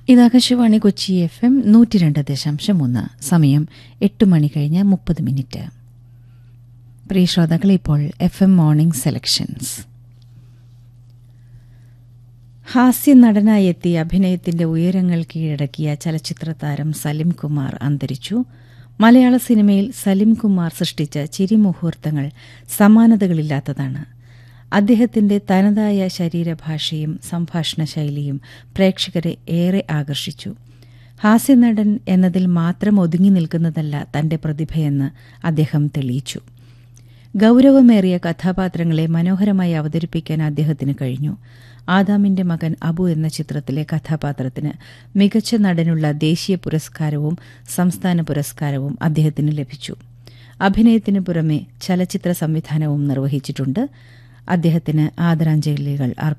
ഇത് Akashvani Kochi F M നൂറ്റി രണ്ട് ദശാംശം മൂന്ന് സമയം എട്ട് മണി കഴിഞ്ഞ് മുപ്പത് മിനിറ്റ് പ്രിയ ശ്രോതാക്കൾ ഇപ്പോൾ എഫ് എം മോർണിംഗ് സെലക്ഷൻസ് ഹാസ്യ നടനായി എത്തി അഭിനയത്തിന്റെ ഉയരങ്ങൾ കീഴടക്കിയ ചലച്ചിത്ര താരം സലിം കുമാർ അന്തരിച്ചു മലയാള സിനിമയിൽ സലിം കുമാർ സൃഷ്ടിച്ച ചിരിമുഹൂർത്തങ്ങൾ സമാനതകളില്ലാത്തതാണ് അദ്ദേഹത്തിന്റെ തനതായ ശരീരഭാഷയും സംഭാഷണ ശൈലിയും പ്രേക്ഷകരെ ഏറെ ആകർഷിച്ചു ഹാസ്യനടൻ എന്നതിൽ മാത്രം ഒതുങ്ങി നിൽക്കുന്നതല്ല തന്റെ പ്രതിഭയെന്ന് അദ്ദേഹം തെളിയിച്ചു ഗൌരവമേറിയ കഥാപാത്രങ്ങളെ മനോഹരമായി അവതരിപ്പിക്കാൻ അദ്ദേഹത്തിന് കഴിഞ്ഞു ആദാമിന്റെ മകൻ അബു എന്ന ചിത്രത്തിലെ കഥാപാത്രത്തിന് മികച്ച നടനുള്ള ദേശീയ പുരസ്കാരവും സംസ്ഥാന പുരസ്കാരവും അദ്ദേഹത്തിന് ലഭിച്ചു അഭിനയത്തിന് പുറമെ ചലച്ചിത്ര സംവിധാനവും നിർവഹിച്ചിട്ടുണ്ട് അദ്ദേഹത്തിന് ആദരാഞ്ജലികൾ